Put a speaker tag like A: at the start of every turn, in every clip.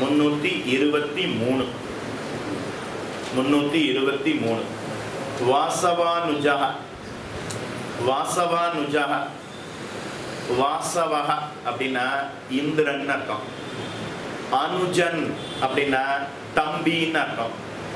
A: முன்னூத்தி இருபத்தி மூணு முன்னூத்தி இருபத்தி மூணு வாசவானுஜா வாசவானுஜா வாசவக அப்படின்னா இந்திரன் அர்த்தம் அனுஜன் அப்படின்னா தம்பின்னு அர்த்தம்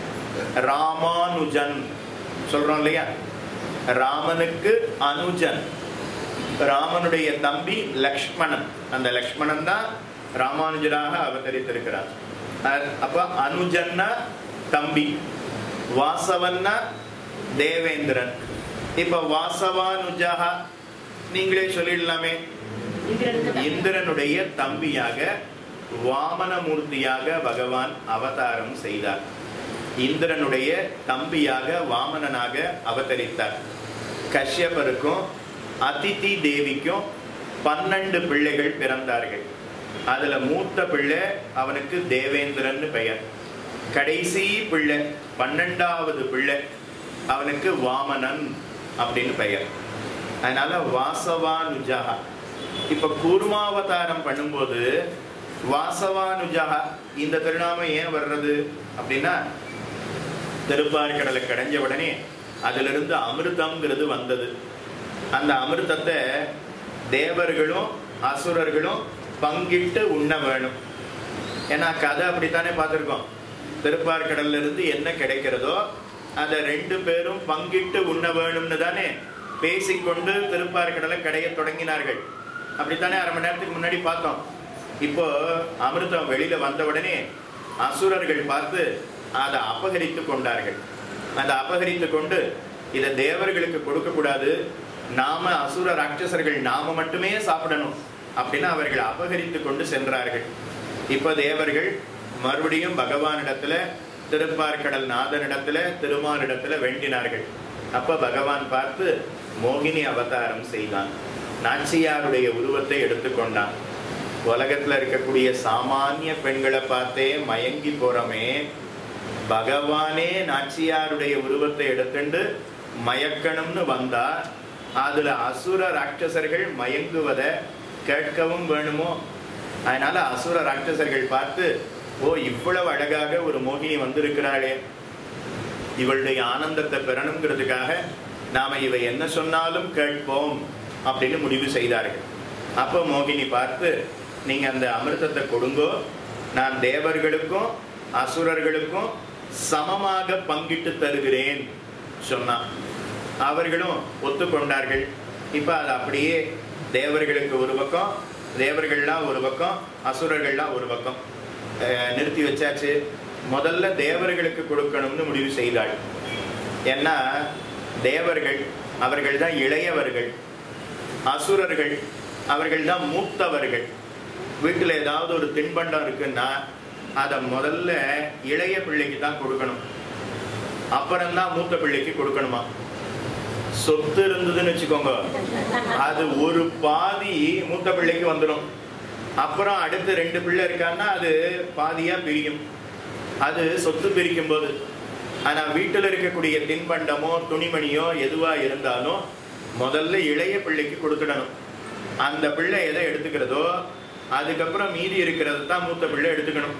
A: ராமானுஜன் சொல்றோம் இல்லையா ராமனுக்கு அனுஜன் ராமனுடைய தம்பி லக்ஷ்மணன் அந்த லக்ஷ்மணன் தான் ராமானுஜராக அவதரித்திருக்கிறார் அஹ் அப்ப அனுஜன்னா தம்பி வாசவன்னா தேவேந்திரன் இப்ப வாசவானுஜா நீங்களே சொல்லிடலாமே இந்திரனுடைய தம்பியாக வாமனமூர்த்தியாக பகவான் அவதாரம் செய்தார் இந்திரனுடைய தம்பியாக வாமனனாக அவதரித்தார் கஷ்யபருக்கும் அதிதி தேவிக்கும் பன்னெண்டு பிள்ளைகள் பிறந்தார்கள் அதுல மூத்த பிள்ளை அவனுக்கு தேவேந்திரன் பெயர் கடைசி பிள்ளை பன்னெண்டாவது பிள்ளை அவனுக்கு வாமனன் அப்படின்னு பெயர் அதனால வாசவானுஜா இப்ப கூர்மாவதாரம் பண்ணும்போது வாசவானுஜா இந்த திருநாமம் ஏன் வர்றது அப்படின்னா திருப்பார்கடலை கடைஞ்ச உடனே அதிலிருந்து அமிர்தம்ங்கிறது வந்தது அந்த அமிர்தத்தை தேவர்களும் அசுரர்களும் பங்கிட்டு உண்ண வேணும் ஏன்னா கதை அப்படித்தானே பார்த்துருக்கோம் திருப்பார்கடல்ல இருந்து என்ன கிடைக்கிறதோ அதை ரெண்டு பேரும் பங்கிட்டு உண்ண வேணும்னு தானே பேசிக்கொண்டு திருப்பார்கடலை கடைய தொடங்கினார்கள் அப்படித்தானே அரை மணி நேரத்துக்கு முன்னாடி பார்த்தோம் இப்போ அமிர்தம் வெளியில வந்த உடனே அசுரர்கள் பார்த்து அதை அபகரித்து கொண்டார்கள் அதை அபகரித்து கொண்டு இதை தேவர்களுக்கு கொடுக்க கூடாது நாம அசுர ராட்சசர்கள் நாம மட்டுமே சாப்பிடணும் அப்படின்னு அவர்கள் அபகரித்து கொண்டு சென்றார்கள் இப்ப தேவர்கள் மறுபடியும் பகவானிடத்துல திருப்பார்கடல் நாதனிடத்துல திருமாலிடத்துல வேண்டினார்கள் அப்ப பகவான் பார்த்து மோகினி அவதாரம் செய்தான் நாச்சியாருடைய உருவத்தை எடுத்துக்கொண்டான் உலகத்துல இருக்கக்கூடிய சாமானிய பெண்களை பார்த்தே மயங்கி போறோமே பகவானே நாச்சியாருடைய உருவத்தை எடுத்துண்டு மயக்கணும்னு வந்தா அதுல அசுர ராட்சசர்கள் மயங்குவத கேட்கவும் வேணுமோ அதனால அசுர ராட்சசர்கள் பார்த்து ஓ இவ்வளவு அழகாக ஒரு மோகினி வந்திருக்கிறாளே இவளுடைய ஆனந்தத்தை பெறணுங்கிறதுக்காக நாம இவ என்ன சொன்னாலும் கேட்போம் அப்படின்னு முடிவு செய்தார்கள் அப்போ மோகினி பார்த்து நீங்க அந்த அமிர்தத்தை கொடுங்கோ நான் தேவர்களுக்கும் அசுரர்களுக்கும் சமமாக பங்கிட்டு தருகிறேன் சொன்னான் அவர்களும் ஒத்துக்கொண்டார்கள் இப்ப அது அப்படியே தேவர்களுக்கு ஒரு பக்கம் தேவர்கள்லாம் ஒரு பக்கம் அசுரர்கள்லாம் ஒரு பக்கம் அஹ் நிறுத்தி வச்சாச்சு முதல்ல தேவர்களுக்கு கொடுக்கணும்னு முடிவு செய்தாள் ஏன்னா தேவர்கள் அவர்கள் தான் இளையவர்கள் அசுரர்கள் அவர்கள் தான் மூத்தவர்கள் வீட்டில் ஏதாவது ஒரு தின்பண்டம் இருக்குன்னா அதை முதல்ல இளைய பிள்ளைக்கு தான் கொடுக்கணும் அப்புறம்தான் மூத்த பிள்ளைக்கு கொடுக்கணுமா சொத்து இருந்ததுன்னு வச்சுக்கோங்க அது ஒரு பாதி மூத்த பிள்ளைக்கு வந்துடும் அப்புறம் அடுத்து ரெண்டு பிள்ளை இருக்கான்னா அது பாதியா பிரியும் அது சொத்து பிரிக்கும் போது ஆனா வீட்டுல இருக்கக்கூடிய தின்பண்டமோ துணிமணியோ எதுவா இருந்தாலும் முதல்ல இளைய பிள்ளைக்கு கொடுத்துடணும் அந்த பிள்ளை எதை எடுத்துக்கிறதோ அதுக்கப்புறம் மீதி இருக்கிறது தான் மூத்த பிள்ளை எடுத்துக்கணும்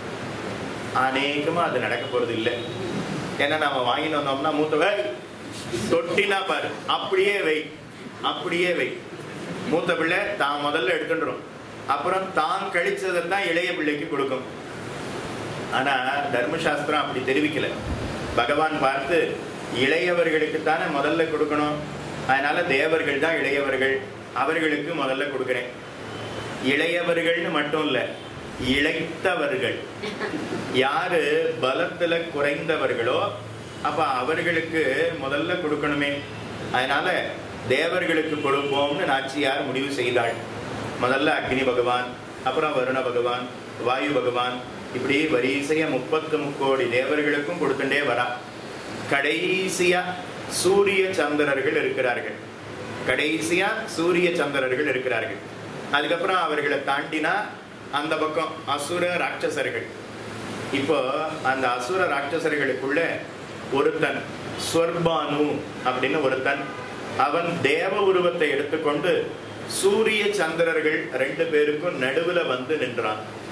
A: அநேகமா அது நடக்க போறது இல்லை ஏன்னா நாம வாங்கிட்டு வந்தோம்னா மூத்தவ தொட்டினா பாரு அப்படியே வை அப்படியே வை மூத்த பிள்ளை தான் முதல்ல எடுத்துடுறோம் அப்புறம் தான் கழிச்சதை தான் இளைய பிள்ளைக்கு கொடுக்கும் ஆனா தர்மசாஸ்திரம் அப்படி தெரிவிக்கல பகவான் பார்த்து இளையவர்களுக்கு தானே முதல்ல கொடுக்கணும் அதனால தேவர்கள் தான் இளையவர்கள் அவர்களுக்கு முதல்ல கொடுக்கிறேன் இளையவர்கள்னு மட்டும் இல்ல இழைத்தவர்கள் யாரு பலத்துல குறைந்தவர்களோ அப்ப அவர்களுக்கு முதல்ல கொடுக்கணுமே அதனால தேவர்களுக்கு கொடுப்போம்னு நாச்சியார் முடிவு செய்தாள் முதல்ல அக்னி பகவான் அப்புறம் வருண பகவான் வாயு பகவான் இப்படி வரிசைய முப்பத்து முக்கோடி தேவர்களுக்கும் கொடுத்துட்டே வரா கடைசியா சூரிய சந்திரர்கள் இருக்கிறார்கள் கடைசியா சூரிய சந்திரர்கள் இருக்கிறார்கள் அதுக்கப்புறம் அவர்களை தாண்டினா அந்த பக்கம் அசுர ராட்சசர்கள் இப்போ அந்த அசுர ராட்சசர்களுக்குள்ள ஒருத்தன் ஸ்வர்பானு அப்படின்னு ஒருத்தன் அவன் தேவ உருவத்தை எடுத்துக்கொண்டு சூரிய சந்திரர்கள் ரெண்டு பேருக்கும் நடுவுல வந்து நின்றான்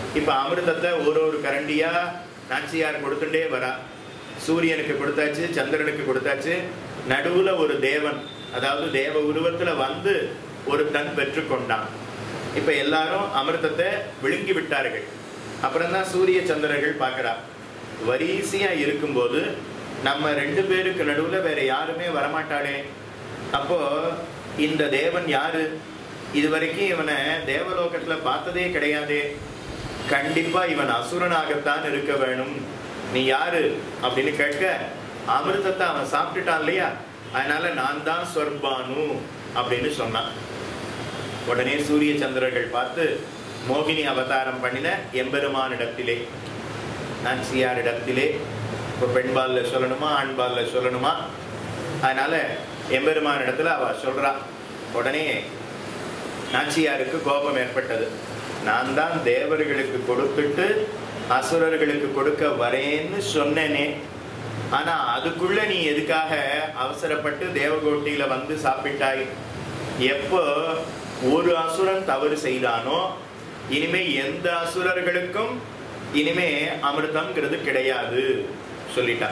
A: இப்ப அமிர்தத்தை ஒரு ஒரு கரண்டியா நாச்சியார் கொடுத்துட்டே வரா சூரியனுக்கு கொடுத்தாச்சு சந்திரனுக்கு கொடுத்தாச்சு நடுவுல ஒரு தேவன் அதாவது தேவ உருவத்துல வந்து ஒரு தன் பெற்றுக்கொண்டான் இப்ப எல்லாரும் அமிர்தத்தை விழுங்கி விட்டார்கள் அப்புறம் தான் சூரிய சந்திரர்கள் பார்க்கறா வரிசையா இருக்கும்போது நம்ம ரெண்டு பேருக்கு நடுவுல வேற யாருமே வரமாட்டாளே அப்போ இந்த தேவன் யாரு இதுவரைக்கும் இவனை தேவலோகத்துல பார்த்ததே கிடையாதே கண்டிப்பா இவன் அசுரனாகத்தான் இருக்க வேணும் நீ யாரு அப்படின்னு கேட்க அமிர்தத்தை அவன் சாப்பிட்டுட்டான் இல்லையா அதனால நான் தான் சொர்பானு அப்படின்னு சொன்னான் உடனே சூரிய சந்திரர்கள் பார்த்து மோகினி அவதாரம் பண்ணின எம்பெருமானிடத்திலே நாச்சியாரிடத்திலே இப்போ பெண்பால்ல சொல்லணுமா ஆண்பால்ல சொல்லணுமா அதனால எம்பெருமான் இடத்துல அவ சொல்றா உடனே நாச்சியாருக்கு கோபம் ஏற்பட்டது நான் தான் தேவர்களுக்கு கொடுத்துட்டு அசுரர்களுக்கு கொடுக்க வரேன்னு சொன்னேனே ஆனா அதுக்குள்ள நீ எதுக்காக அவசரப்பட்டு தேவகோட்டியில வந்து சாப்பிட்டாய் எப்போ ஒரு அசுரன் தவறு செய்தானோ இனிமே எந்த அசுரர்களுக்கும் இனிமே அமிர்தம்ங்கிறது கிடையாது சொல்லிட்டான்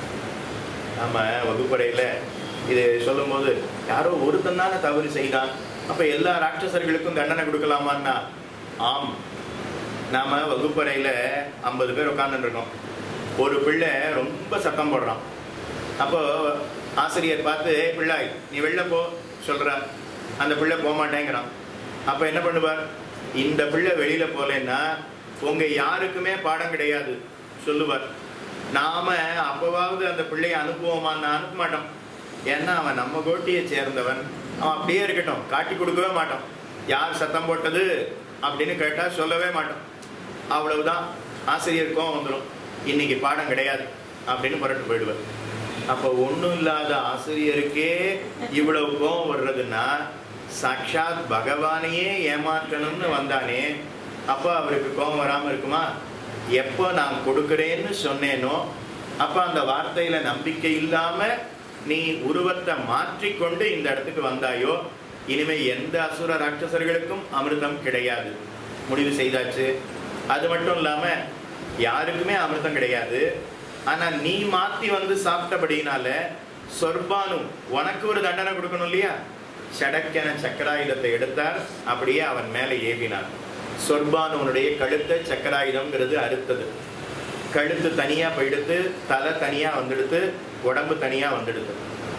A: நாம வகுப்பறையில இது சொல்லும்போது யாரோ ஒருத்தன் தானே தவறு செய்தான் அப்ப எல்லா ராட்சசர்களுக்கும் தண்டனை கொடுக்கலாமான்னா ஆம் நாம வகுப்பறையில ஐம்பது பேர் உட்கார்ந்துட்டு இருக்கோம் ஒரு பிள்ளை ரொம்ப சத்தம் போடுறான் அப்போ ஆசிரியர் பார்த்து "ஏய் பிள்ளாய் நீ வெளில போ சொல்றார் அந்த பிள்ளை போக மாட்டேங்கிறான் அப்ப என்ன பண்ணுவார் இந்த பிள்ளை வெளியில போலேன்னா உங்க யாருக்குமே பாடம் கிடையாது சொல்லுவார் நாம அப்பவாவது அந்த பிள்ளையை அனுப்புவோமான்னு அனுப்ப மாட்டோம் ஏன்னா அவன் நம்ம கோட்டியை சேர்ந்தவன் அவன் அப்படியே இருக்கட்டும் காட்டி கொடுக்கவே மாட்டோம் யார் சத்தம் போட்டது அப்படின்னு கேட்டா சொல்லவே மாட்டோம் அவ்வளவுதான் ஆசிரியர் கோவம் வந்துடும் இன்னைக்கு பாடம் கிடையாது அப்படின்னு புரட்டு போயிடுவார் அப்ப ஒண்ணும் இல்லாத ஆசிரியருக்கே இவ்வளவு கோவம் வர்றதுன்னா சாட்சாத் பகவானையே ஏமாற்றணும்னு வந்தானே அப்ப அவருக்கு கோபம் வராம இருக்குமா எப்போ நான் கொடுக்கிறேன்னு சொன்னேனோ அப்ப அந்த வார்த்தையில நம்பிக்கை இல்லாம நீ உருவத்தை மாற்றிக்கொண்டு இந்த இடத்துக்கு வந்தாயோ இனிமே எந்த அசுர ராட்சசர்களுக்கும் அமிர்தம் கிடையாது முடிவு செய்தாச்சு அது மட்டும் இல்லாம யாருக்குமே அமிர்தம் கிடையாது ஆனா நீ மாத்தி வந்து சாப்பிட்டபடினால சொர்பானு உனக்கு ஒரு தண்டனை கொடுக்கணும் இல்லையா சடக்கென சக்கராயுதத்தை எடுத்தார் அப்படியே அவன் மேலே ஏவினார் சொர்பானுவனுடைய கழுத்தை சக்கராயுதம்ங்கிறது அறுத்தது கழுத்து தனியா போயிடுத்து தலை தனியா வந்துடுத்து உடம்பு தனியா வந்துடுது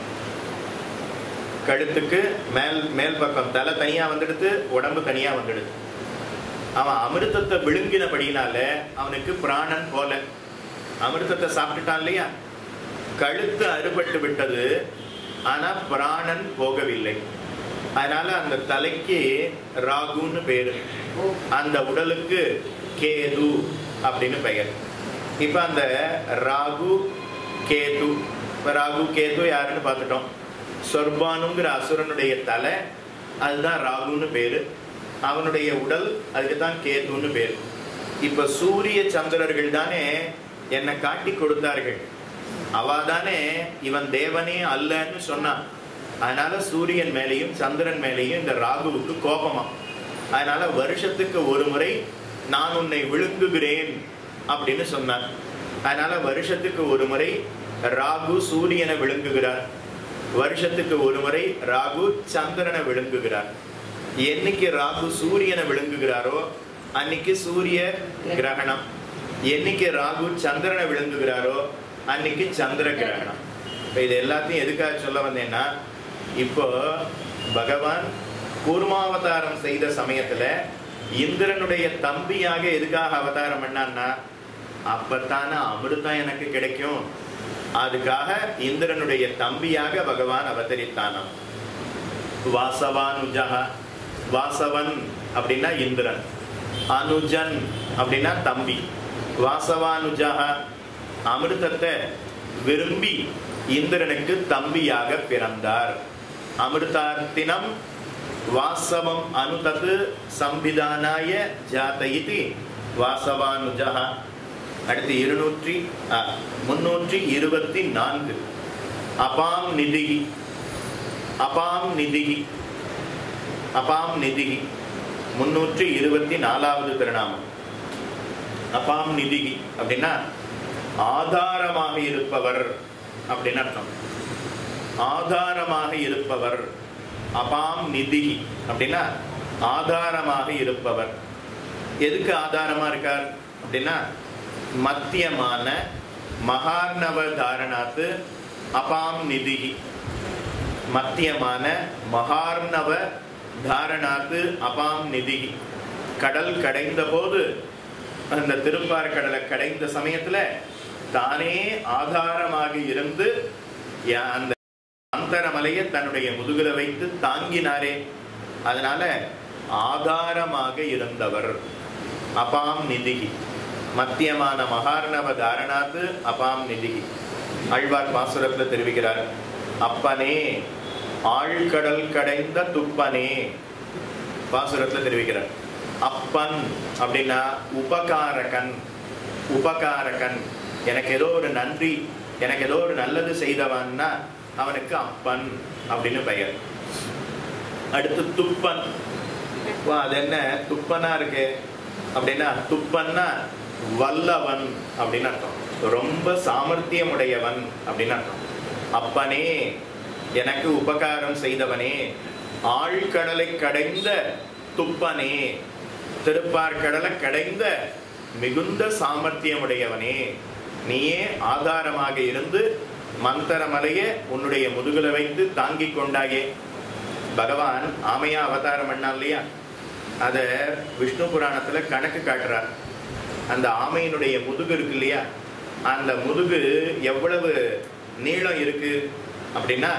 A: கழுத்துக்கு மேல் மேல் பக்கம் தலை தனியா வந்துடுத்து உடம்பு தனியா வந்துடுது அவன் அமிர்தத்தை விழுங்கினபடினால அவனுக்கு பிராணன் போல அமிர்தத்தை சாப்பிட்டுட்டான் இல்லையா கழுத்து அறுபட்டு விட்டது ஆனா பிராணன் போகவில்லை அதனால அந்த தலைக்கு ராகுன்னு பேரு அந்த உடலுக்கு கேது அப்படின்னு பெயர் இப்ப அந்த ராகு கேது இப்ப ராகு கேது யாருன்னு பார்த்துட்டோம் சொர்பானுங்கிற அசுரனுடைய தலை அதுதான் ராகுன்னு பேரு அவனுடைய உடல் அதுக்கு தான் கேதுன்னு பேரு இப்ப சூரிய சந்திரர்கள் தானே என்னை காட்டி கொடுத்தார்கள் அவ தானே இவன் தேவனே அல்லன்னு சொன்னான் அதனால சூரியன் மேலேயும் சந்திரன் மேலேயும் இந்த ராகுவுக்கு கோபமா அதனால வருஷத்துக்கு ஒரு முறை நான் உன்னை விழுங்குகிறேன் அப்படின்னு சொன்னான் அதனால வருஷத்துக்கு ஒரு முறை ராகு சூரியனை விழுங்குகிறார் வருஷத்துக்கு ஒரு முறை ராகு சந்திரனை விழுங்குகிறார் என்னைக்கு ராகு சூரியனை விழுங்குகிறாரோ அன்னைக்கு சூரிய கிரகணம் என்னைக்கு ராகு சந்திரனை விழுங்குகிறாரோ அன்னைக்கு சந்திர கிரகணம் இப்போ இது எல்லாத்தையும் எதுக்காக சொல்ல வந்தேன்னா இப்போ பகவான் கூர்மாவதாரம் செய்த சமயத்துல இந்திரனுடைய தம்பியாக எதுக்காக அவதாரம் பண்ணான்னா அப்பத்தானே அமிர்தம் எனக்கு கிடைக்கும் அதுக்காக இந்திரனுடைய தம்பியாக பகவான் அவதரித்தானாம் வாசவானுஜக வாசவன் அப்படின்னா இந்திரன் அனுஜன் அப்படின்னா தம்பி வாசவானுஜக அமிர்தத்தை விரும்பி இந்திரனுக்கு தம்பியாக பிறந்தார் அமிர்தார்த்தினம் வாசவம் அனுதத் சம்பிதானாய ஜாத இதி வாசவானுஜக அடுத்து இருநூற்றி ஆ, முன்னூற்றி இருபத்தி நான்கு அபாம் நிதிகி அபாம் நிதிகி அபாம் நிதிகி முன்னூற்றி இருபத்தி நாலாவது திருநாமம் அபாம் நிதிகி அப்படின்னா ஆதாரமாக இருப்பவர் அப்படின்னு அர்த்தம் ஆதாரமாக இருப்பவர் அபாம் நிதிகி அப்படின்னா ஆதாரமாக இருப்பவர் எதுக்கு ஆதாரமா இருக்கார் அப்படின்னா மத்தியமான மகார்ணவ தாரணாத்து அபாம் நிதிகி மத்தியமான மகார்ணவ தாரணாத்து அபாம் நிதிகி கடல் கடைந்த போது அந்த திருப்பார் கடலை கடைந்த சமயத்துல தானே ஆதாரமாக இருந்து யா- அந்த அந்தரமலையை தன்னுடைய முதுகுல வைத்து தாங்கினாரே அதனால ஆதாரமாக இருந்தவர் அபாம் நிதிகி மத்தியமான மகார்ணவ தாரணாத்து அபாம் நிதிகி ஆழ்வார் பாசுரத்துல தெரிவிக்கிறார் அப்பனே ஆழ்கடல் கடைந்த துப்பனே பாசுரத்துல தெரிவிக்கிறார் அப்பன் அப்படின்னா உபகாரகன் உபகாரகன் எனக்கு ஏதோ ஒரு நன்றி எனக்கு ஏதோ ஒரு நல்லது செய்தவன்னா அவனுக்கு அப்பன் அப்படின்னு பெயர் அடுத்து துப்பன் வா, அது என்ன துப்பனா இருக்கு அப்படின்னா துப்பன்னா வல்லவன் அப்படின்னு அர்த்தம் ரொம்ப சாமர்த்தியம் உடையவன் அப்படின்னு அர்த்தம் அப்பனே எனக்கு உபகாரம் செய்தவனே ஆழ்கடலை கடைந்த துப்பனே திருப்பார்கடலை கடைந்த மிகுந்த சாமர்த்தியம் உடையவனே நீயே ஆதாரமாக இருந்து மந்தரமலையை உன்னுடைய முதுகுல வைத்து தாங்கிக் கொண்டாயே பகவான் ஆமையா அவதாரம் பண்ணான் இல்லையா அத விஷ்ணு புராணத்துல கணக்கு காட்டுறார் அந்த ஆமையினுடைய முதுகு இருக்கு இல்லையா அந்த முதுகு எவ்வளவு நீளம் இருக்கு அப்படின்னா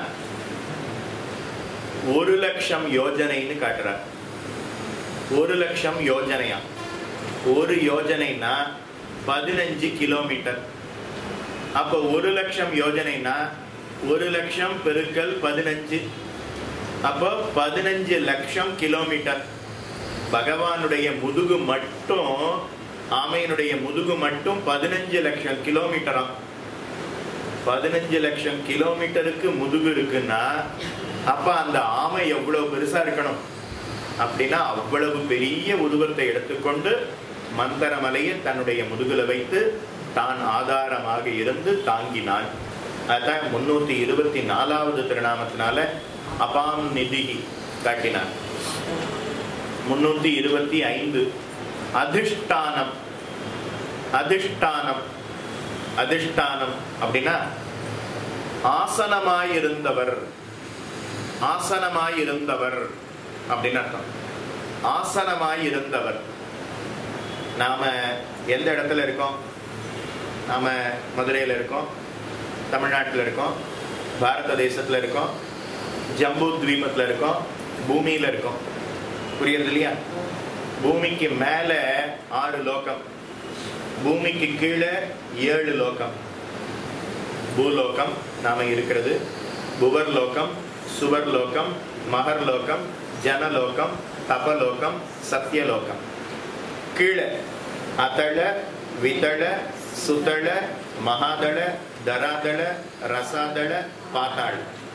A: ஒரு லட்சம் யோஜனைன்னு காட்டுறார் ஒரு லட்சம் யோஜனையா ஒரு யோஜனைனா பதினஞ்சு கிலோமீட்டர் அப்ப ஒரு லட்சம் யோஜனைனா ஒரு லட்சம் பெருக்கல் பதினஞ்சு அப்போ பதினஞ்சு லட்சம் கிலோமீட்டர் பகவானுடைய முதுகு மட்டும் ஆமையினுடைய முதுகு மட்டும் பதினஞ்சு லட்சம் கிலோமீட்டராம் பதினஞ்சு லட்சம் கிலோமீட்டருக்கு முதுகு இருக்குன்னா அப்ப அந்த ஆமை எவ்வளவு பெருசா இருக்கணும் அப்படின்னா அவ்வளவு பெரிய உருவத்தை எடுத்துக்கொண்டு மந்தரமலையை தன்னுடைய முதுகுல வைத்து தான் ஆதாரமாக இருந்து தாங்கினான் அதான் முன்னூத்தி இருபத்தி நாலாவது திருநாமத்தினால அபாம் நிதிகி காட்டினான் முன்னூத்தி இருபத்தி ஐந்து அதிஷ்டானம் அதிஷ்டானம் அதிஷ்டானம் அப்படின்னா ஆசனமாயிருந்தவர் ஆசனமாயிருந்தவர் அப்படின்னு அர்த்தம் ஆசனமாயிருந்தவர் நாம எந்த இடத்துல இருக்கோம் நாம மதுரையில் இருக்கோம் தமிழ்நாட்டில் இருக்கோம் பாரத தேசத்துல இருக்கோம் ஜம்பு தீபத்துல இருக்கோம் பூமியில இருக்கோம் புரியுறது இல்லையா பூமிக்கு மேல ஆறு லோகம் பூமிக்கு கீழே ஏழு லோகம் பூலோகம் நாம இருக்கிறது புவர் லோகம் சுவர் லோகம் மகர் லோகம் ஜனலோகம் தபலோகம் சத்தியலோகம் கீழே அதள விதள சுதள மகாதள தராதள ரசாதள பாத்தாள்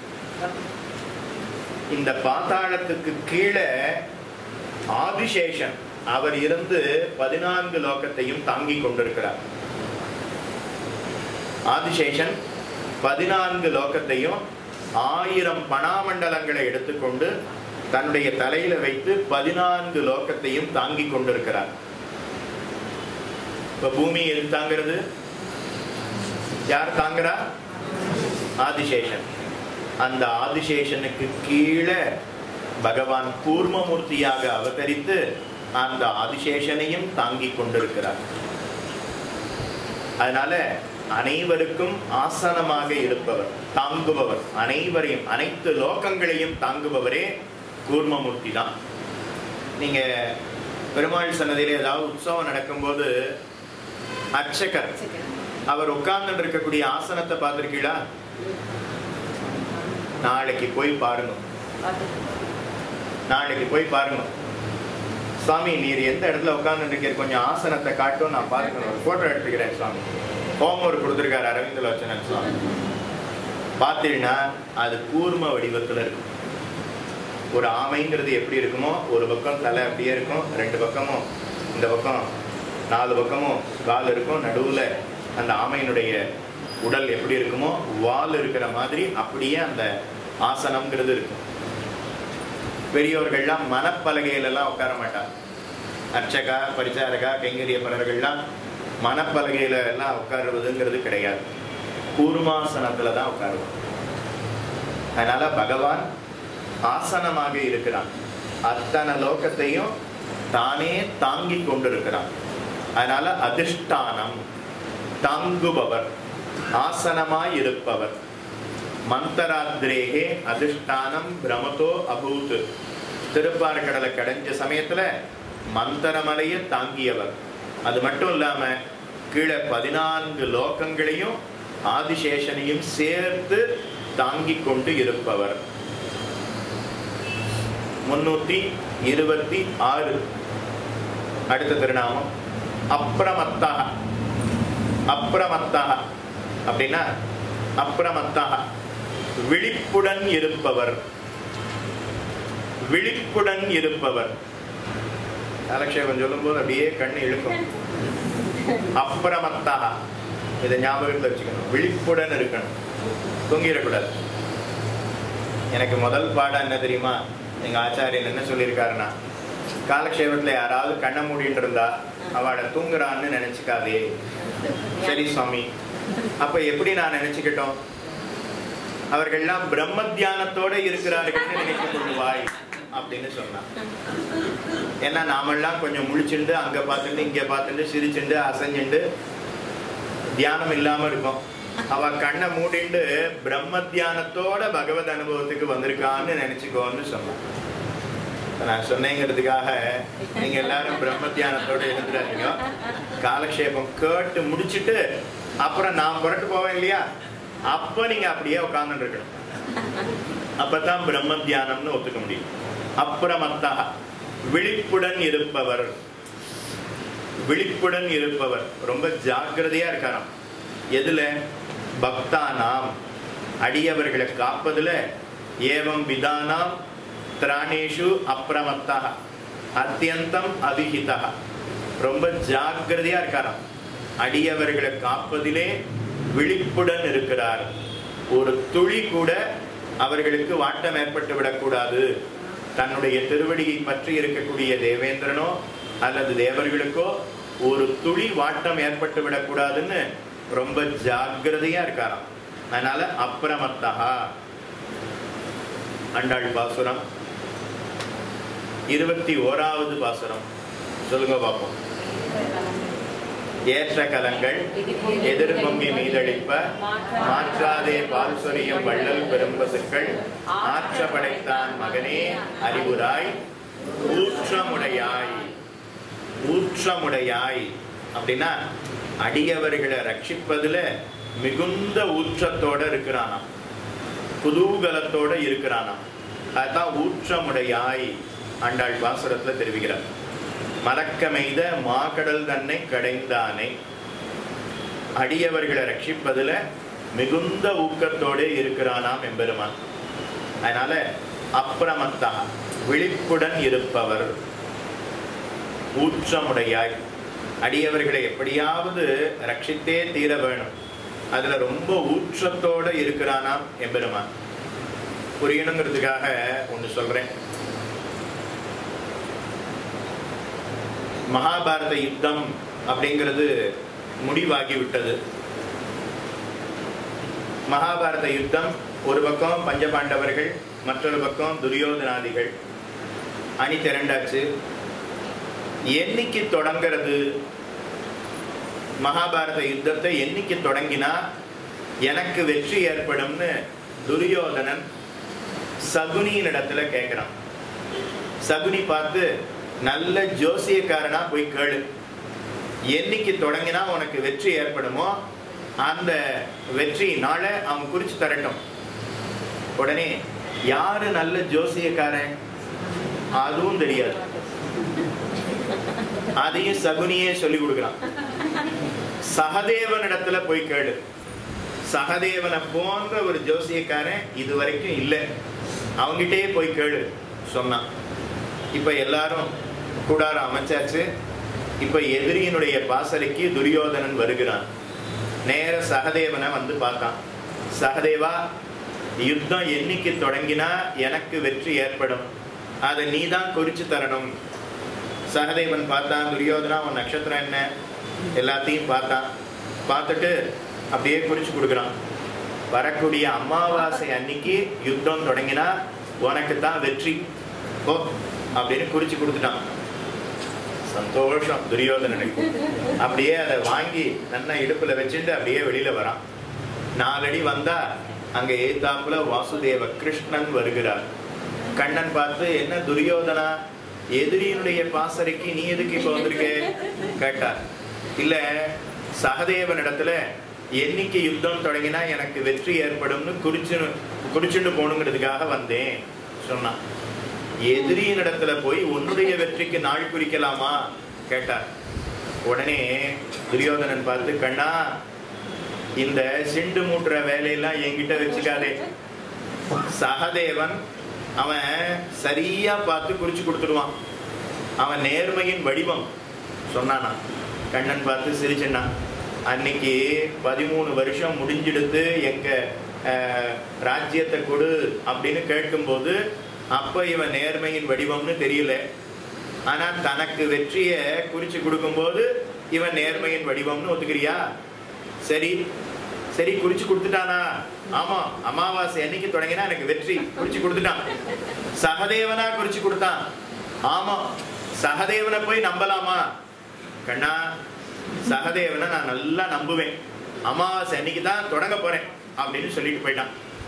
A: இந்த பாத்தாளத்துக்கு கீழே ஆதிசேஷன் அவர் இருந்து பதினான்கு லோகத்தையும் தாங்கிக் கொண்டிருக்கிறார் ஆதிசேஷன் பதினான்கு லோகத்தையும் ஆயிரம் பணாமண்டலங்களை எடுத்துக்கொண்டு தன்னுடைய தலையில வைத்து பதினான்கு லோகத்தையும் தாங்கிக் கொண்டிருக்கிறார் இப்ப பூமி எது தாங்கிறது யார் தாங்குறா ஆதிசேஷன் அந்த ஆதிசேஷனுக்கு கீழே பகவான் கூர்மமூர்த்தியாக அவதரித்து அந்த ஆதிசேஷனையும் தாங்கிக் கொண்டிருக்கிறார் அதனால அனைவருக்கும் ஆசனமாக இருப்பவர் தாங்குபவர் அனைவரையும் அனைத்து லோகங்களையும் தாங்குபவரே கூர்மமூர்த்தி தான் நீங்க பெருமாள் சன்னதியில ஏதாவது உற்சவம் நடக்கும்போது அர்ச்சகர் அவர் உட்கார்ந்து இருக்கக்கூடிய ஆசனத்தை பார்த்திருக்கீங்களா நாளைக்கு போய் பாருங்க நாளைக்கு போய் பாருங்க சுவாமி நீர் எந்த இடத்துல உட்கார்ந்து இருக்கீர் கொஞ்சம் ஆசனத்தை காட்டும் நான் பார்க்கணும் ஒரு போட்டோ எடுத்துக்கிறேன் சுவாமி ஹோம்ஒர்க் கொடுத்துருக்காரு அரவிந்த லோச்சனன் சுவாமி பார்த்தீங்கன்னா அது கூர்ம வடிவத்துல இருக்கும் ஒரு ஆமைங்கிறது எப்படி இருக்குமோ ஒரு பக்கம் தலை அப்படியே இருக்கும் ரெண்டு பக்கமும் இந்த பக்கம் நாலு பக்கமும் கால் இருக்கும் நடுவுல அந்த ஆமையினுடைய உடல் எப்படி இருக்குமோ வால் இருக்கிற மாதிரி அப்படியே அந்த ஆசனம்ங்கிறது இருக்கும் பெரியோர்கள்லாம் மனப்பலகையில எல்லாம் உட்கார மாட்டாங்க அர்ச்சகா பரிச்சாரகா கைங்கரியப்பரர்கள்லாம் மனப்பலகையில எல்லாம் உட்காருவதுங்கிறது கிடையாது கூர்மாசனத்துல தான் உட்காருவோம் அதனால பகவான் ஆசனமாக இருக்கிறான் அத்தனை லோகத்தையும் தானே தாங்கி கொண்டிருக்கிறான் அதனால அதிஷ்டானம் தாங்குபவர் ஆசனமாய் இருப்பவர் மந்தராத்ரேகே அதிஷ்டானம் பிரமதோ அபூத் திருப்பார்கடலை கடைஞ்ச சமயத்துல மந்தரமலைய தாங்கியவர் அது மட்டும் இல்லாம கீழே பதினான்கு லோகங்களையும் ஆதிசேஷனையும் சேர்த்து தாங்கிக் கொண்டு இருப்பவர் முன்னூத்தி இருபத்தி ஆறு அடுத்த திருநாமம் அப்ரமத்தக அப்ரமத்தக அப்படின்னா அப்ரமத்தக விழிப்புடன் இருப்பவர் விழிப்புடன் இருப்பவர் காலக்ஷேபம் சொல்லும்போது அப்படியே கண்ணு இழுக்கும் அப்ரமத்தக இதை ஞாபகத்தில் வச்சுக்கணும் விழிப்புடன் இருக்கணும் தூங்கிடக்கூடாது எனக்கு முதல் பாடம் என்ன தெரியுமா எங்க ஆச்சாரியன் என்ன சொல்லியிருக்காருன்னா காலக்ஷேபத்துல யாராவது கண்ணை மூடிட்டு இருந்தா அவளை தூங்குறான்னு நினைச்சுக்காதே சரி சுவாமி அப்ப எப்படி நான் நினைச்சுக்கிட்டோம் அவர்கள்லாம் பிரம்ம தியானத்தோட இருக்கிறார்கள்னு நினைச்சு கொள்வாய் அப்படின்னு சொன்னான் ஏன்னா நாமெல்லாம் கொஞ்சம் முழிச்சுண்டு அங்க பார்த்துட்டு இங்க பார்த்துட்டு சிரிச்சுண்டு அசைஞ்சுண்டு தியானம் இல்லாம இருக்கும் அவ கண்ணை மூடிண்டு பிரம்ம தியானத்தோட பகவத் அனுபவத்துக்கு வந்திருக்கான்னு நினைச்சுக்கோன்னு சொன்னான் இப்ப நான் சொன்னேங்கிறதுக்காக நீங்க எல்லாரும் பிரம்ம தியானத்தோட இருந்துடாதீங்க காலக்ஷேபம் கேட்டு முடிச்சிட்டு அப்புறம் நான் புரட்டு போவேன் இல்லையா அப்ப நீங்க அப்படியே உட்கார்ந்துட்டு இருக்கணும் அப்பதான் பிரம்ம தியானம்னு ஒத்துக்க முடியும் அப்புறமத்தா விழிப்புடன் இருப்பவர் விழிப்புடன் இருப்பவர் ரொம்ப ஜாக்கிரதையா இருக்காராம் எதுல பக்தானாம் அடியவர்களை காப்பதுல ஏவம் விதானாம் திராணேஷு அப்பிரமத்தா அத்தியந்தம் அவிஹிதா ரொம்ப ஜாக்கிரதையா இருக்காராம் அடியவர்களை காப்பதிலே விழிப்புடன் இருக்கிறார் ஒரு துளி கூட அவர்களுக்கு வாட்டம் ஏற்பட்டு விடக்கூடாது தன்னுடைய திருவடியை பற்றி இருக்கக்கூடிய தேவேந்திரனோ அல்லது தேவர்களுக்கோ ஒரு துளி வாட்டம் ஏற்பட்டு விடக்கூடாதுன்னு ரொம்ப ஜாக்கிரதையா இருக்காராம் அதனால அப்பிரமத்தகா அண்டாள் பாசுரம் இருபத்தி ஓராவது பாசுரம் சொல்லுங்க பார்ப்போம் ஏற்ற கலங்கள் எதிர்பொங்கி மீதளிப்ப மாற்றாதே பால் சொரியும் வள்ளல் பெரும்பசுக்கள் ஆற்ற படைத்தான் மகனே அறிவுராய் ஊற்றமுடையாய் ஊற்றமுடையாய் அப்படின்னா அடியவர்களை ரட்சிப்பதுல மிகுந்த ஊற்றத்தோட இருக்கிறானாம் குதூகலத்தோட இருக்கிறானாம் அதான் ஊற்றமுடையாய் ஆண்டாள் பாசுரத்துல தெரிவிக்கிறார் மலக்கமெய்த மாக்கடல் தன்னை கடைந்தானே அடியவர்களை ரட்சிப்பதுல மிகுந்த ஊக்கத்தோட இருக்கிறானாம் எம்பெருமான் அதனால அப்பிரமத்தா விழிப்புடன் இருப்பவர் ஊற்றமுடையாய் அடியவர்களை எப்படியாவது ரட்சித்தே தீர வேணும் அதுல ரொம்ப ஊற்றத்தோட இருக்கிறானாம் எம்பெருமான் புரியணுங்கிறதுக்காக ஒண்ணு சொல்றேன் மகாபாரத யுத்தம் அப்படிங்கிறது முடிவாகி விட்டது மகாபாரத யுத்தம் ஒரு பக்கம் பஞ்சபாண்டவர்கள் மற்றொரு பக்கம் துரியோதனாதிகள் அணி திரண்டாச்சு என்னைக்கு தொடங்கிறது மகாபாரத யுத்தத்தை என்னைக்கு தொடங்கினா எனக்கு வெற்றி ஏற்படும்னு துரியோதனன் சகுனியின் இடத்துல கேட்கிறான் சகுனி பார்த்து நல்ல ஜோசியக்காரனா போய் கேளு என்னைக்கு தொடங்கினா உனக்கு வெற்றி ஏற்படுமோ அந்த வெற்றி நாளை அவன் குறிச்சு தரட்டும் உடனே யாரு நல்ல ஜோசியக்காரன் அதுவும் தெரியாது அதையும் சகுனியே சொல்லி கொடுக்குறான் சகதேவன் இடத்துல போய் கேளு சகதேவனை போன்ற ஒரு ஜோசியக்காரன் இது வரைக்கும் இல்லை அவங்கிட்டே போய் கேளு சொன்னான் இப்ப எல்லாரும் கூடாரம் அமைச்சாச்சு இப்ப எதிரியினுடைய பாசறைக்கு துரியோதனன் வருகிறான் நேர சகதேவனை வந்து பார்த்தான் சகதேவா யுத்தம் என்னைக்கு தொடங்கினா எனக்கு வெற்றி ஏற்படும் அதை நீ தான் குறிச்சு தரணும் சகதேவன் பார்த்தான் துரியோதனா உன் நட்சத்திரம் என்ன எல்லாத்தையும் பார்த்தான் பார்த்துட்டு அப்படியே குறிச்சு கொடுக்குறான் வரக்கூடிய அமாவாசை அன்னைக்கு யுத்தம் தொடங்கினா உனக்கு தான் வெற்றி ஓ அப்படின்னு குறிச்சு கொடுத்துட்டான் சந்தோஷம் துரியோதனனுக்கு அப்படியே அதை வாங்கி நன்னா இடுப்புல வச்சுட்டு அப்படியே வெளியில வரான் நாலடி வந்தா அங்க ஏத்தாப்புல வாசுதேவ கிருஷ்ணன் வருகிறார் கண்ணன் பார்த்து என்ன துரியோதனா எதிரியினுடைய பாசறைக்கு நீ எதுக்கு இப்ப வந்திருக்க கேட்டார் இல்ல சகதேவன் இடத்துல என்னைக்கு யுத்தம் தொடங்கினா எனக்கு வெற்றி ஏற்படும்னு குறிச்சு குறிச்சுட்டு போகணுங்கிறதுக்காக வந்தேன் சொன்னான் எதிரியின் இடத்துல போய் உன்னுடைய வெற்றிக்கு நாள் குறிக்கலாமா கேட்டார் உடனே துரியோதனன் பார்த்து கண்ணா இந்த சிண்டு மூட்டுற வேலையெல்லாம் என்கிட்ட வச்சுக்காதே சகதேவன் அவன் சரியா பார்த்து குறிச்சு கொடுத்துடுவான் அவன் நேர்மையின் வடிவம் சொன்னானா கண்ணன் பார்த்து சிரிச்சண்ணா அன்னைக்கு பதிமூணு வருஷம் முடிஞ்செடுத்து எங்க அஹ், ராஜ்யத்தை கொடு அப்படின்னு கேட்கும்போது அப்ப இவன் நேர்மையின் வடிவம்னு தெரியல ஆனா தனக்கு வெற்றிய குறிச்சு கொடுக்கும்போது இவன் நேர்மையின் வடிவம்னு ஒத்துக்கிறியா சரி சரி குறிச்சு கொடுத்துட்டானா ஆமா அமாவாசை என்னைக்கு தொடங்கினா எனக்கு வெற்றி குறிச்சு கொடுத்துட்டான் சகதேவனா குறிச்சு கொடுத்தான் ஆமா சகதேவனை போய் நம்பலாமா கண்ணா சகதேவனை நான் நல்லா நம்புவேன் அமாவாசை அன்னைக்கு தான் தொடங்க போறேன் அப்படின்னு சொல்லிட்டு போயிட்டான்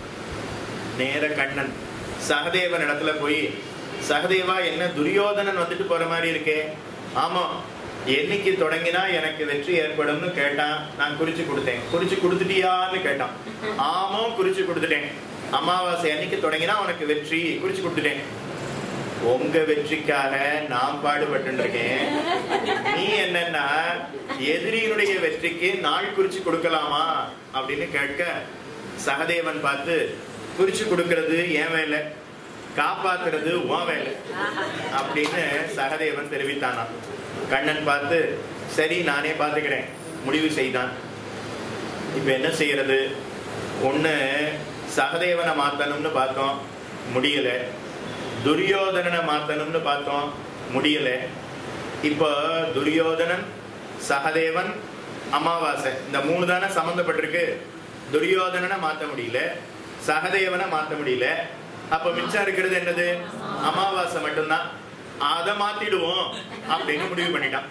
A: நேர கண்ணன் சகதேவன் இடத்துல போய் சகதேவா என்ன துரியோதனன் வந்துட்டு போற மாதிரி இருக்கே ஆமா என்னைக்கு தொடங்கினா எனக்கு வெற்றி ஏற்படும்னு கேட்டான் நான் குறிச்சு கொடுத்தேன் குறிச்சு கொடுத்துட்டியான்னு கேட்டான் ஆமா குறிச்சு கொடுத்துட்டேன் அமாவாசை அன்னைக்கு தொடங்கினா உனக்கு வெற்றி குறிச்சு கொடுத்துட்டேன் உங்க வெற்றிக்காக நான் பாடுபட்டு இருக்கேன் நீ என்னன்னா எதிரியினுடைய வெற்றிக்கு நாள் குறிச்சு கொடுக்கலாமா அப்படின்னு கேட்க சகதேவன் பார்த்து குறிச்சு கொடுக்கிறது என் வேலை காப்பாத்துறது உன் வேலை அப்படின்னு சகதேவன் தெரிவித்தானாம் கண்ணன் பார்த்து சரி நானே பார்த்துக்கிறேன் முடிவு செய்தான் இப்ப என்ன செய்யறது ஒண்ணு சகதேவனை மாத்தணும்னு பார்த்தோம் முடியல துரியோதனனை மாத்தணும்னு பார்த்தோம் முடியல இப்போ துரியோதனன் சகதேவன் அமாவாசை இந்த மூணு தானே சம்பந்தப்பட்டிருக்கு துரியோதனனை மாத்த முடியல சகதேவனை மாத்த முடியல அப்ப மிச்சம் இருக்கிறது என்னது அமாவாசை மட்டும்தான் அதை மாத்திடுவோம் அப்படின்னு முடிவு பண்ணிட்டான்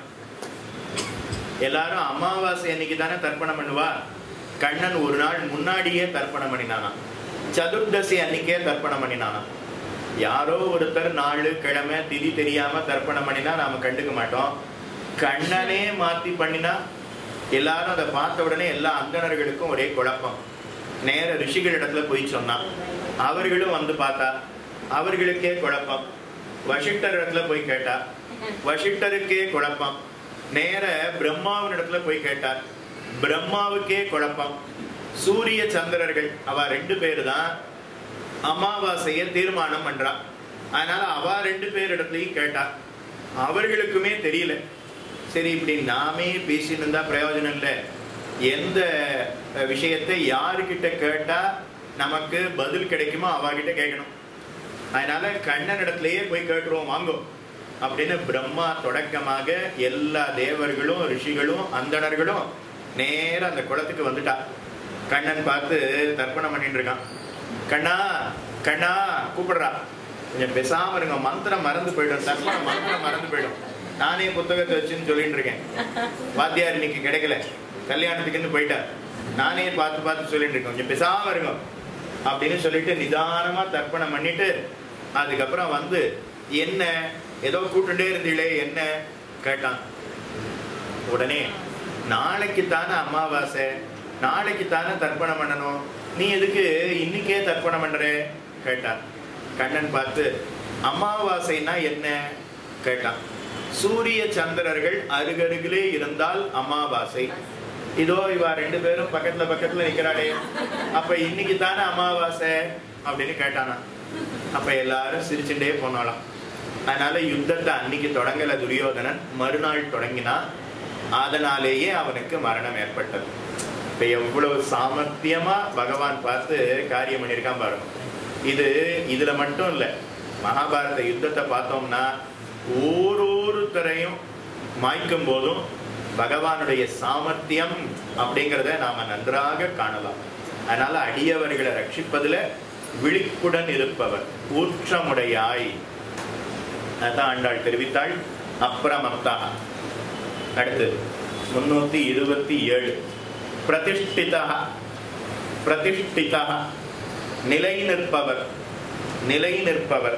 A: எல்லாரும் அமாவாசை அன்னைக்கு தானே தர்ப்பணம் பண்ணுவா கண்ணன் ஒரு நாள் முன்னாடியே தர்ப்பணம் பண்ணினானா சதுர்தசி அன்னைக்கே தர்ப்பணம் பண்ணினானா யாரோ ஒருத்தர் நாள் கிழமை திதி தெரியாம தர்ப்பணம் பண்ணினா நாம கண்டுக்க மாட்டோம் கண்ணனே மாத்தி பண்ணினா எல்லாரும் அதை பார்த்த உடனே எல்லா அந்தணர்களுக்கும் ஒரே குழப்பம் நேர ரிஷிகள் இடத்துல போய் சொன்னான் அவர்களும் வந்து பார்த்தா அவர்களுக்கே குழப்பம் வசிஷ்டர் இடத்துல போய் கேட்டா வசிஷ்டருக்கே குழப்பம் நேர பிரம்மாவின் இடத்துல போய் கேட்டார் பிரம்மாவுக்கே குழப்பம் சூரிய சந்திரர்கள் அவ ரெண்டு பேரு தான் அமாவாசைய தீர்மானம் பண்றா அதனால அவ ரெண்டு பேர் இடத்துலயும் கேட்டா அவர்களுக்குமே தெரியல சரி இப்படி நாமே பேசிட்டு இருந்தா பிரயோஜனம் இல்லை எந்த அஹ், விஷயத்தை யாருக்கிட்ட கேட்டா நமக்கு பதில் கிடைக்குமோ அவகிட்ட கேட்கணும் அதனால கண்ணன் இடத்துலயே போய் கேட்டுருவோம் வாங்கோ அப்படின்னு பிரம்மா தொடக்கமாக எல்லா தேவர்களும் ரிஷிகளும் அந்தணர்களும் நேரா அந்த குளத்துக்கு வந்துட்டா கண்ணன் பார்த்து தர்ப்பணம் பண்ணிட்டு இருக்கான் கண்ணா கண்ணா கூப்பிடுறா கொஞ்சம் பேசாம இருங்க மந்திரம் மறந்து போயிடும் தர்ப்பணம் மந்திரம் மறந்து போயிடும் நானே புத்தகத்தை வச்சுன்னு சொல்லிட்டு இருக்கேன் வாத்தியார் இன்னைக்கு கிடைக்கல கல்யாணத்துக்குன்னு போயிட்டார் நானே பார்த்து பார்த்து சொல்லிட்டு இருக்கேன் கொஞ்சம் பேசாம இருங்க அப்படின்னு சொல்லிட்டு நிதானமா தர்ப்பணம் பண்ணிட்டு அதுக்கப்புறம் வந்து என்ன ஏதோ கூட்டுட்டே இருந்தீங்களே என்ன கேட்டான் உடனே நாளைக்கு தானே அமாவாசை நாளைக்கு தானே தர்ப்பணம் பண்ணணும் நீ எதுக்கு இன்னைக்கே தர்ப்பணம் பண்ற கேட்டான் கண்ணன் பார்த்து அமாவாசைனா என்ன கேட்டான் சூரிய சந்திரர்கள் அருகருகிலே இருந்தால் அமாவாசை இதோ இவா ரெண்டு பேரும் பக்கத்துல பக்கத்துல நிக்கிறாளே அப்ப இன்னைக்கு தானே அமாவாசை அப்படின்னு கேட்டானா அப்ப எல்லாரும் சிரிச்சுட்டே போனாலாம் அதனால யுத்தத்தை அன்னைக்கு தொடங்கல துரியோதனன் மறுநாள் தொடங்கினா அதனாலேயே அவனுக்கு மரணம் ஏற்பட்டது இப்ப எவ்வளவு சாமர்த்தியமா பகவான் பார்த்து காரியம் பண்ணியிருக்கான் பாருங்க இது இதுல மட்டும் இல்ல மகாபாரத யுத்தத்தை பார்த்தோம்னா ஓரொருத்தரையும் மாய்க்கும் போதும் பகவானுடைய சாமர்த்தியம் அப்படிங்கிறத நாம நன்றாக காணலாம் அதனால அடியவர்களை ரட்சிப்பதுல விழிப்புடன் இருப்பவர் ஊற்றமுடையாய் அதான் ஆண்டாள் தெரிவித்தாள் அப்புறமத்தா அடுத்து முன்னூத்தி இருபத்தி ஏழு பிரதிஷ்டிதா பிரதிஷ்டிதா நிலை நிற்பவர் நிலை நிற்பவர்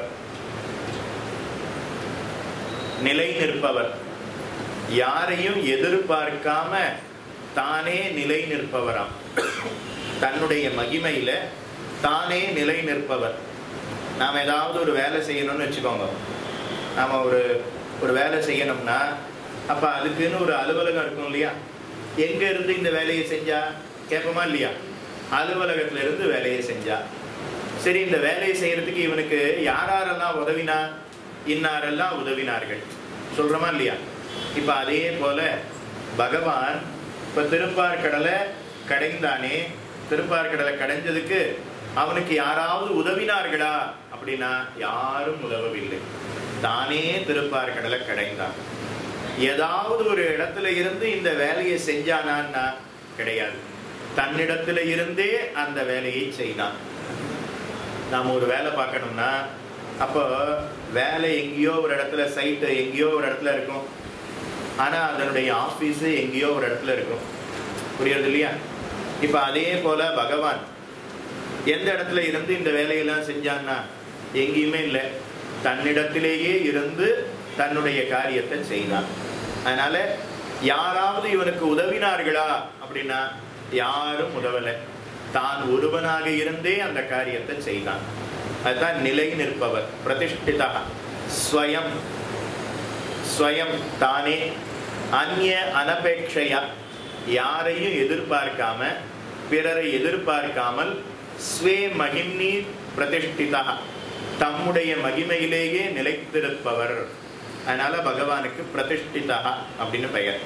A: நிலை நிற்பவர் யாரையும் எதிர்பார்க்காம தானே நிலை நிற்பவராம் தன்னுடைய மகிமையில தானே நிலை நிற்பவர் நாம் ஏதாவது ஒரு வேலை செய்யணும்னு வச்சுக்கோங்க நாம ஒரு ஒரு வேலை செய்யணும்னா அப்ப அதுக்குன்னு ஒரு அலுவலகம் இருக்கும் இல்லையா எங்க இருந்து இந்த வேலையை செஞ்சா கேட்போமா இல்லையா அலுவலகத்துல இருந்து வேலையை செஞ்சா சரி இந்த வேலையை செய்யறதுக்கு இவனுக்கு யாரெல்லாம் உதவினா இன்னாரெல்லாம் உதவினார்கள் சொல்றோமா இல்லையா இப்ப அதே போல பகவான் இப்ப திருப்பார்கடலை கடைந்தானே திருப்பார்கடலை கடைஞ்சதுக்கு அவனுக்கு யாராவது உதவினார்களா அப்படின்னா யாரும் உதவவில்லை தானே திருப்பார்கடலை கடைந்தான் ஏதாவது ஒரு இடத்துல இருந்து இந்த வேலையை செஞ்சானான்னா கிடையாது தன்னிடத்துல இருந்தே அந்த வேலையை செய்தான் நாம ஒரு வேலை பார்க்கணும்னா அப்போ வேலை எங்கேயோ ஒரு இடத்துல சைட்டு எங்கேயோ ஒரு இடத்துல இருக்கும் ஆனா அதனுடைய ஆபீஸ் எங்கேயோ ஒரு இடத்துல இருக்கும் புரியுறது இல்லையா இப்ப அதே போல பகவான் எந்த இடத்துல இருந்து இந்த வேலையெல்லாம் செஞ்சான்னா எங்கேயுமே இல்லை தன்னிடத்திலேயே இருந்து தன்னுடைய காரியத்தை செய்தான் அதனால யாராவது இவனுக்கு உதவினார்களா அப்படின்னா யாரும் உதவலை தான் ஒருவனாக இருந்தே அந்த காரியத்தை செய்தான் அதுதான் நிலை நிற்பவர் பிரதிஷ்டிதா ஸ்வயம் ஸ்வயம் தானே அந்நிய அனபேட்சையா யாரையும் எதிர்பார்க்காம பிறரை எதிர்பார்க்காமல் ஸ்வே மகிம்னி பிரதிஷ்டிதா தம்முடைய மகிமையிலேயே நிலைத்திருப்பவர் அதனால பகவானுக்கு பிரதிஷ்டிதா அப்படின்னு பெயர்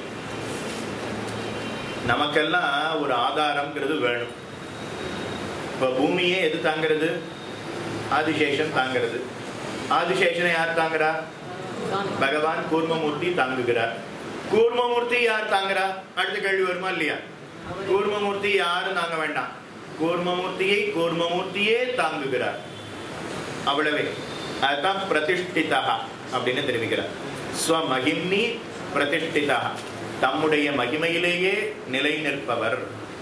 A: நமக்கெல்லாம் ஒரு ஆதாரம்ங்கிறது வேணும் இப்ப பூமியே எது தாங்கிறது ஆதிசேஷன் தாங்கிறது ஆதிசேஷனை யார் தாங்குறா பகவான் கூர்மமூர்த்தி தாங்குகிறார் கூர்மமூர்த்தி யார் தாங்குறா அடுத்த கேள்வி வருமா இல்லையா கூர்மமூர்த்தி யாரும் தாங்க வேண்டாம் கூர்மமூர்த்தியை கூர்மமூர்த்தியே தாங்குகிறார் அவ்வளவே அதுதான் பிரதிஷ்டிதா அப்படின்னு தெரிவிக்கிறார் ஸ்வமகிம்னி பிரதிஷ்டிதா தம்முடைய மகிமையிலேயே நிலை நிற்பவர்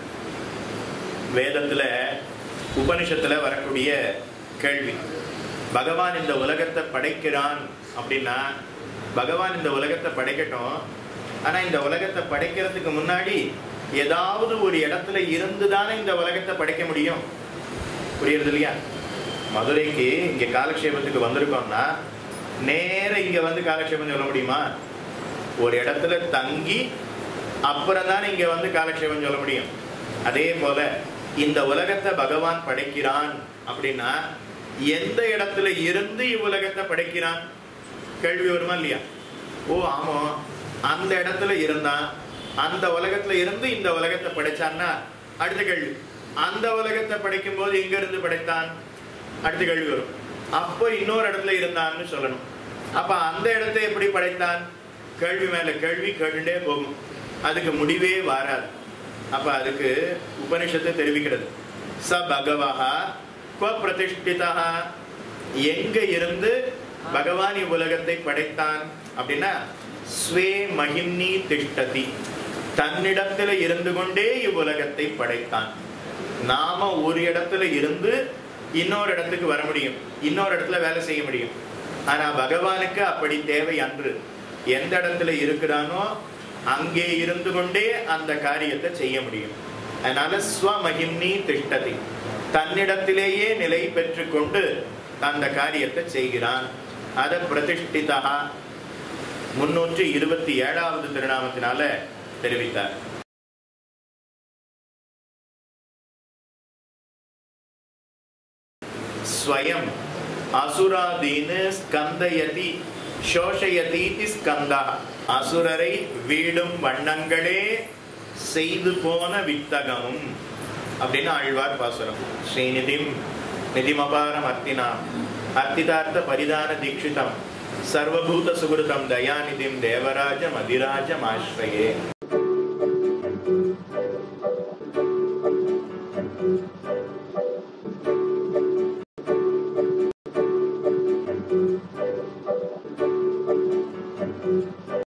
A: வேதத்துல உபனிஷத்துல வரக்கூடிய கேள்வி பகவான் இந்த உலகத்தை படைக்கிறான் அப்படின்னா பகவான் இந்த உலகத்தை படைக்கட்டும் ஆனா இந்த உலகத்தை படைக்கிறதுக்கு முன்னாடி ஏதாவது ஒரு இடத்துல இருந்து தானே இந்த உலகத்தை படைக்க முடியும் புரியுறது இல்லையா மதுரைக்கு இங்க காலக்ஷேபத்துக்கு வந்திருக்கோம்னா நேர இங்க வந்து காலக்ஷேபம் சொல்ல முடியுமா ஒரு இடத்துல தங்கி அப்புறம் தானே இங்க வந்து காலக்ஷேபம் சொல்ல முடியும் அதே போல இந்த உலகத்தை பகவான் படைக்கிறான் அப்படின்னா எந்த இடத்துல இருந்து இவ்வுலகத்தை படைக்கிறான் கேள்வி வருமா இல்லையா ஓ ஆமா அந்த இடத்துல இருந்தான் அந்த உலகத்துல இருந்து இந்த உலகத்தை படைச்சான்னா அடுத்த கேள்வி அந்த உலகத்தை படைக்கும் போது எங்க இருந்து படைத்தான் அடுத்த கேள்வி வரும் அப்போ இன்னொரு இடத்துல இருந்தான்னு சொல்லணும் அப்ப அந்த இடத்தை எப்படி படைத்தான் கேள்வி மேல கேள்வி கேட்டுட்டே போகும் அதுக்கு முடிவே வராது அப்ப அதுக்கு உபனிஷத்தை தெரிவிக்கிறது ச பகவஹா குவ பிரதிஷ்டிதா எங்க இருந்து பகவான் இவ்வுலகத்தை படைத்தான் அப்படின்னா ஸ்வே மகிம்னி திஷ்டதி தன்னிடத்துல இருந்து கொண்டே இவ்வுலகத்தை படைத்தான் நாம ஒரு இடத்துல இருந்து இன்னொரு இடத்துக்கு வர முடியும் இன்னொரு இடத்துல வேலை செய்ய முடியும் ஆனா பகவானுக்கு அப்படி தேவை அன்று எந்த இடத்துல இருக்கிறானோ அங்கே இருந்து கொண்டே அந்த காரியத்தை செய்ய முடியும் அதனால ஸ்வமகிம்னி திஷ்டதி தன்னிடத்திலேயே நிலை பெற்று கொண்டு அந்த காரியத்தை செய்கிறான் அத பிரதிஷ்டிதா முன்னூற்றி இருபத்தி ஏழாவது திருநாமத்தினால தெரிவித்தார் ஸ்வயம் அசுராதீன் ஸ்கந்தயதி சோஷயதீதி ஸ்கந்தா அசுரரை வீடும் வண்ணங்களே செய்து போன வித்தகமும் அப்படின்னு ஆழ்வார் பாசுரம் ஸ்ரீநிதிம் நிதிமபாரம் அர்த்தினாம் அர்த்திதார்த்த பரிதான தீட்சிதம் சர்வபூத சுகிருதம் தயாநிதிம் தேவராஜம் அதிராஜம் ஆශ්‍රயே